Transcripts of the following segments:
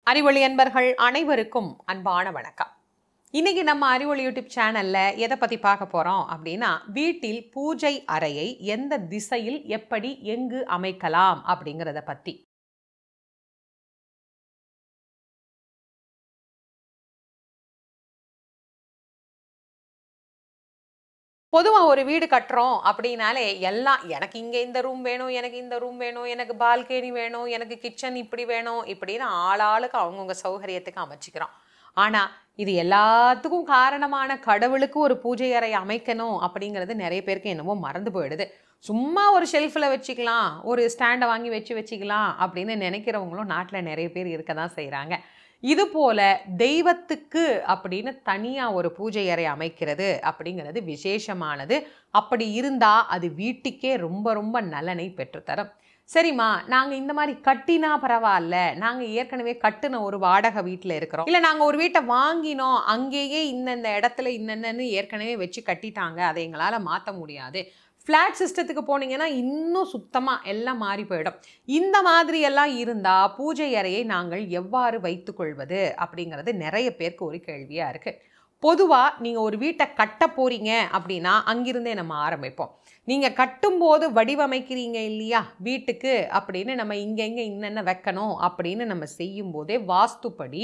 அறிவொளி அன்பர்கள் அனைவருக்கும் அன்பான வணக்கம் இன்னைக்கு நம்ம அறிவொளி யூடியூப் சேனல்ல எதை பத்தி பார்க்க போறோம் அப்படின்னா வீட்டில் பூஜை அறையை எந்த திசையில் எப்படி எங்கு அமைக்கலாம் அப்படிங்கிறத பத்தி பொதுவாக ஒரு வீடு கட்டுறோம் அப்படின்னாலே எல்லாம் எனக்கு இங்கே இந்த ரூம் வேணும் எனக்கு இந்த ரூம் வேணும் எனக்கு பால்கனி வேணும் எனக்கு கிச்சன் இப்படி வேணும் இப்படின்னு ஆளாளுக்கு அவங்கவுங்க சௌகரியத்துக்கு அமைச்சிக்கிறோம் ஆனால் இது எல்லாத்துக்கும் காரணமான கடவுளுக்கு ஒரு பூஜை அறை அமைக்கணும் அப்படிங்கிறது நிறைய பேருக்கு என்னவோ மறந்து போயிடுது சும்மா ஒரு ஷெல்ஃபில் வச்சுக்கலாம் ஒரு ஸ்டாண்டை வாங்கி வச்சு வச்சுக்கலாம் அப்படின்னு நினைக்கிறவங்களும் நாட்டில் நிறைய பேர் இருக்க தான் செய்கிறாங்க இது போல தெய்வத்துக்கு அப்படின்னு தனியாக ஒரு பூஜை அறை அமைக்கிறது அப்படிங்கிறது விசேஷமானது அப்படி இருந்தால் அது வீட்டுக்கே ரொம்ப ரொம்ப நலனை பெற்றுத்தரும் சரிம்மா நாங்கள் இந்த மாதிரி கட்டினா பரவாயில்ல நாங்கள் ஏற்கனவே கட்டின ஒரு வாடகை வீட்டில் இருக்கிறோம் இல்லை நாங்கள் ஒரு வீட்டை வாங்கினோம் அங்கேயே இந்தந்த இடத்துல இன்னென்னு ஏற்கனவே வச்சு கட்டிட்டாங்க அதை எங்களால் மாற்ற முடியாது ஃப்ளாட் சிஸ்டத்துக்கு போனீங்கன்னா இன்னும் சுத்தமாக எல்லாம் மாறி போயிடும் இந்த மாதிரி எல்லாம் இருந்தால் பூஜை அறையை நாங்கள் எவ்வாறு வைத்துக்கொள்வது அப்படிங்கிறது நிறைய பேருக்கு ஒரு கேள்வியாக இருக்குது பொதுவாக நீங்கள் ஒரு வீட்டை கட்ட போகிறீங்க அப்படின்னா அங்கிருந்தே நம்ம ஆரம்பிப்போம் நீங்கள் கட்டும்போது வடிவமைக்கிறீங்க இல்லையா வீட்டுக்கு அப்படின்னு நம்ம இங்கெங்கே இன்னென்ன வைக்கணும் அப்படின்னு நம்ம செய்யும்போதே வாஸ்துப்படி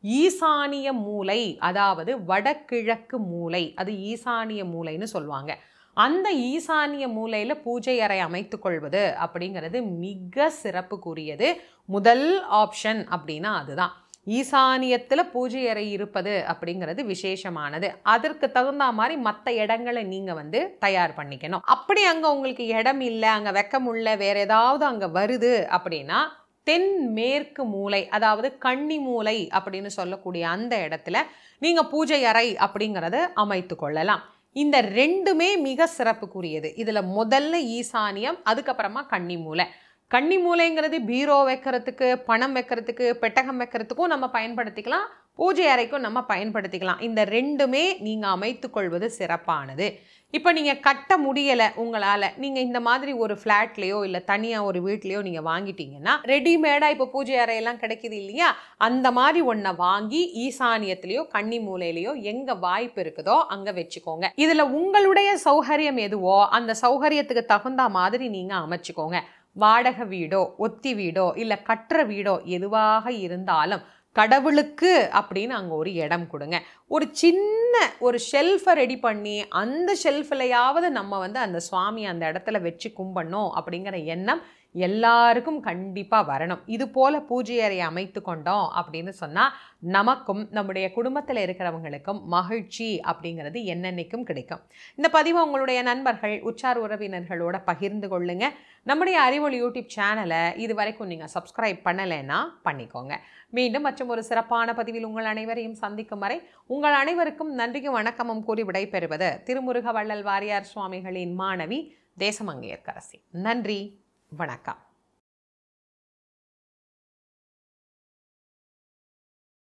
ஈசானிய மூலை அதாவது வடகிழக்கு மூலை அது ஈசானிய மூலைன்னு சொல்லுவாங்க அந்த ஈசானிய மூலையில் பூஜை அறை அமைத்து கொள்வது அப்படிங்கிறது மிக சிறப்புக்குரியது முதல் ஆப்ஷன் அப்படின்னா அதுதான் ஈசானியத்தில் பூஜை அறை இருப்பது அப்படிங்கிறது விசேஷமானது அதற்கு தகுந்த மாதிரி மற்ற இடங்களை நீங்கள் வந்து தயார் பண்ணிக்கணும் அப்படி அங்கே உங்களுக்கு இடம் இல்லை அங்கே வைக்க முடியல வேற ஏதாவது அங்கே வருது அப்படின்னா தென் மேற்கு மூலை அதாவது கன்னி மூலை அப்படின்னு சொல்லக்கூடிய அந்த இடத்துல நீங்கள் பூஜை அறை அப்படிங்கிறத அமைத்து கொள்ளலாம் இந்த ரெண்டுமே மிக சிறப்புக்குரியது இதில் முதல்ல ஈசானியம் அதுக்கப்புறமா கன்னி மூலை கன்னி மூலைங்கிறது பீரோ வைக்கிறதுக்கு பணம் வைக்கிறதுக்கு பெட்டகம் வைக்கிறதுக்கும் நம்ம பயன்படுத்திக்கலாம் பூஜை அறைக்கும் நம்ம பயன்படுத்திக்கலாம் இந்த ரெண்டுமே நீங்கள் அமைத்து கொள்வது சிறப்பானது இப்போ நீங்கள் கட்ட முடியலை உங்களால் நீங்கள் இந்த மாதிரி ஒரு ஃப்ளாட்லேயோ இல்லை தனியாக ஒரு வீட்லேயோ நீங்கள் வாங்கிட்டீங்கன்னா ரெடிமேடாக இப்போ பூஜை அறையெல்லாம் கிடைக்குது இல்லையா அந்த மாதிரி ஒன்றை வாங்கி ஈசானியத்துலேயோ கன்னி மூலையிலையோ எங்கே வாய்ப்பு இருக்குதோ அங்கே வச்சுக்கோங்க இதில் உங்களுடைய சௌகரியம் எதுவோ அந்த சௌகரியத்துக்கு தகுந்த மாதிரி நீங்கள் அமைச்சுக்கோங்க வாடகை வீடோ ஒத்தி வீடோ இல்லை கட்டுற வீடோ எதுவாக இருந்தாலும் கடவுளுக்கு அப்படின்னு அங்கே ஒரு இடம் கொடுங்க ஒரு சின்ன ஒரு ஷெல்ஃபை ரெடி பண்ணி அந்த ஷெல்ஃபிலையாவது நம்ம வந்து அந்த சுவாமி அந்த இடத்துல வச்சு கும்பிடணும் அப்படிங்கிற எண்ணம் எல்லாருக்கும் கண்டிப்பாக வரணும் இது போல் பூஜை அறையை அமைத்து கொண்டோம் அப்படின்னு சொன்னால் நமக்கும் நம்முடைய குடும்பத்தில் இருக்கிறவங்களுக்கும் மகிழ்ச்சி அப்படிங்கிறது என்னென்னைக்கும் கிடைக்கும் இந்த பதிவை உங்களுடைய நண்பர்கள் உற்றார் உறவினர்களோட பகிர்ந்து கொள்ளுங்க நம்முடைய அறிவொளி யூடியூப் சேனலை இது வரைக்கும் நீங்கள் சப்ஸ்கிரைப் பண்ணலைன்னா பண்ணிக்கோங்க மீண்டும் மற்றும் ஒரு சிறப்பான பதிவில் உங்கள் அனைவரையும் சந்திக்கும் வரை உங்கள் அனைவருக்கும் நன்றியும் வணக்கமும் கூறி விடைபெறுவது திருமுருக வள்ளல் வாரியார் சுவாமிகளின் மாணவி தேசமங்கையர்கரசி நன்றி வணக்கம்